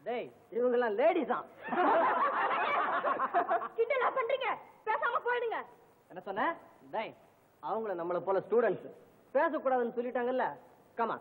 டேய் இவங்கெல்லாம் லேடிஸா கிண்டலா பண்றீங்க பேசாம போயிடுங்க என்ன சொன்ன டேய் அவங்கள நம்மள போல ஸ்டூடெண்ட்ஸ் பேசக்கூடாதுன்னு சொல்லிட்டாங்கல்ல கமா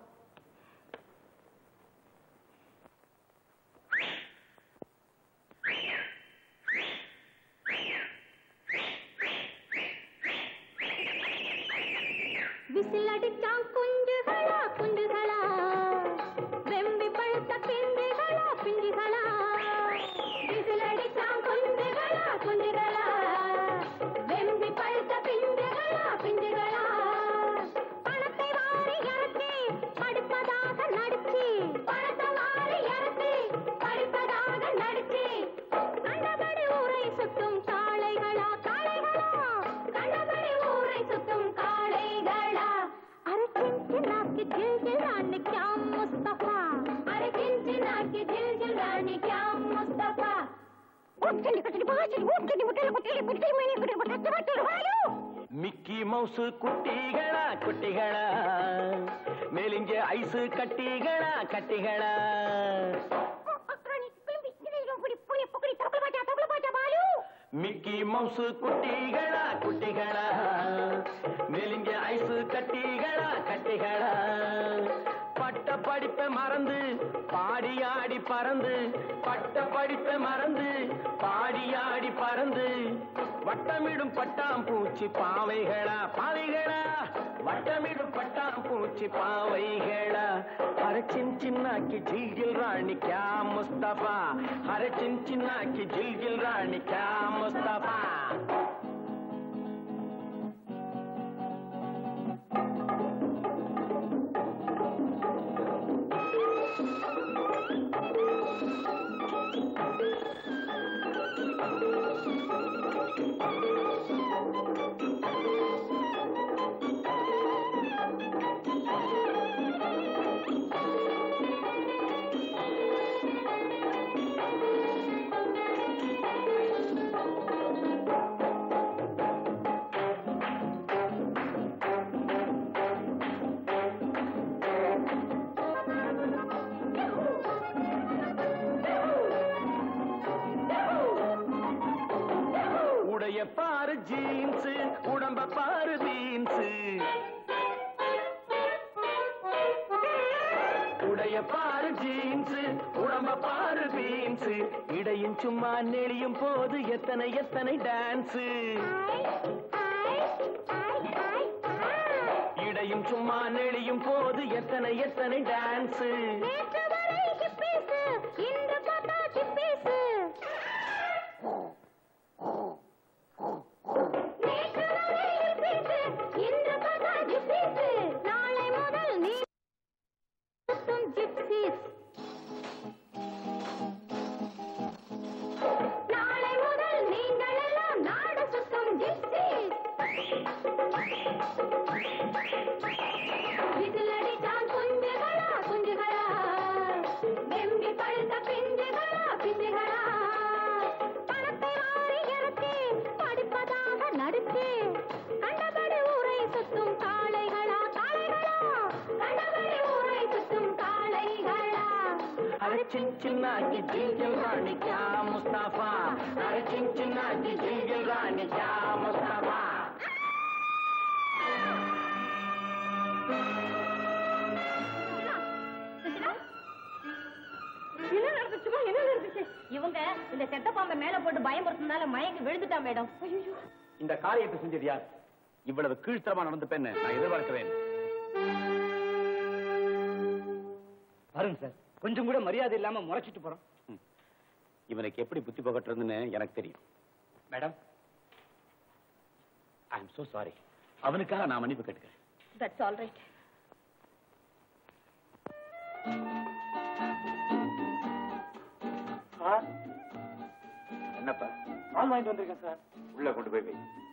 விசில் அடிச்சான் குஞ்சுகளா குஞ்சுகளா வெம்பி பழுத்த பிஞ்சுகளா பிஞ்சுகளா விசில் அடிச்சான் குஞ்சுகளா குஞ்சுகளா வெம்பி பழுத்த பிஞ்சுகளா பிஞ்சுகளா பணத்தை வாரி இறக்கி படிப்பதாக நடிச்சு பணத்தை வாரி இறக்கி படிப்பதாக நடிச்சு கண்டபடி ஊரை சுத்தும் காளைகளா காளைகளா கண்டபடி ஊரை சுத்தும் காளைகளா अरे चिंचिना की दिल दिल रानी क्या मुस्तफा अरे चिंचिना की दिल दिल रानी क्या मुस्तफा उठली कुटली बाजली उठली मुटली मुटली मुटली मैंने कुटली मुटली मुटली वालो மிக்கி மவுசு குட்டிகளா குட்டிகளா மேலிஞ்ச ஐசு கட்டிகளா கட்டிகளா अकरानी कुलंबी निरे पुड़ी पुड़ी पुकड़ी तकल बाजा तकल बाजा बालू மிக்கி மவுசு குட்டிகளா குட்டிகளா மேலிஞ்ச ஐசு கட்டிகளா கட்டிகளா பட்ட படிப்பை மறந்து பாடி ஆடி பறந்து பட்ட படிப்பை மறந்து பாடி ஆடி பறந்து வட்டமிடும் பட்டாம் பூச்சி பாவைகளா பாவைகளா வட்டமிடும் பட்டாம் பூச்சி பாவைகளா हर चिन्ना की झिलझिल रानी क्या मुस्तफा हर चिन्ना की झिलझिल रानी क्या मुस्तफा உடைய பாரு ஜீன்ஸ் உடம்ப பாரு பீன்ஸ் உடைய பாரு ஜீன்ஸ் உடம்ப பாரு பீன்ஸ் இடையும் சும்மா நெளியும் போது எத்தனை எத்தனை டான்ஸ் இடையும் சும்மா நெளியும் போது எத்தனை எத்தனை டான்ஸ் நேற்று வரை ஹிப்பீஸ் இன்று பார்த்தா ஹிப்பீஸ் நேற்று வரை ஹிப்பீஸ் இன்று பார்த்தா ஹிப்பீஸ் நாளை முதல் நீ சுத்தும் ஜிப்சீஸ் நாளை முதல் நீங்கள் எல்லாம் நாடு சுத்தும் ஜிப்சீஸ் விசிலடிச்சான் குஞ்சுகளா குஞ்சுகளா வெம்பி பழுத்த பிஞ்சுகளா பிஞ்சுகளா பணத்தை வாரி இறக்கி படிப்பதாக நடிச்சு கண்டபடி ஊரை சுத்தும் காளைகளா காளைகளா கண்டபடி ஊரை சுத்தும் காளைகளா अरे चिंचिना की जिलजिल रानी क्या मुस्तफा अरे चिंचिना की जिलजिल रानी क्या मुस्तफा என்ன நடந்துச்சுமா என்ன நடந்துச்சு இவங்க இந்த செத்த பாம்பை மேல போட்டு பயமுறுத்தினால மயங்கி விழுந்துட்டான் மேடம் ஐயோ இந்த காரியத்தை செஞ்சது யார் இவ்வளவு கீழ்த்தரமா நடந்து பெண்ணு நான் எதிர்பார்க்கவே இல்லை. பாருங்க சார் கொஞ்சம் கூட மரியாதை இல்லாம முறைச்சிட்டு போறோம் இவனுக்கு எப்படி புத்தி புகட்டுறதுன்னு எனக்கு தெரியும் madam I am so sorry அவனுக்காக நான் மன்னிப்பு கேட்டுக்கிறேன் தட்ஸ் ஆல் ரைட் என்னப்பா பால் வாங்கிட்டு வந்திருக்கேன் சார் உள்ள கொண்டு போய் வை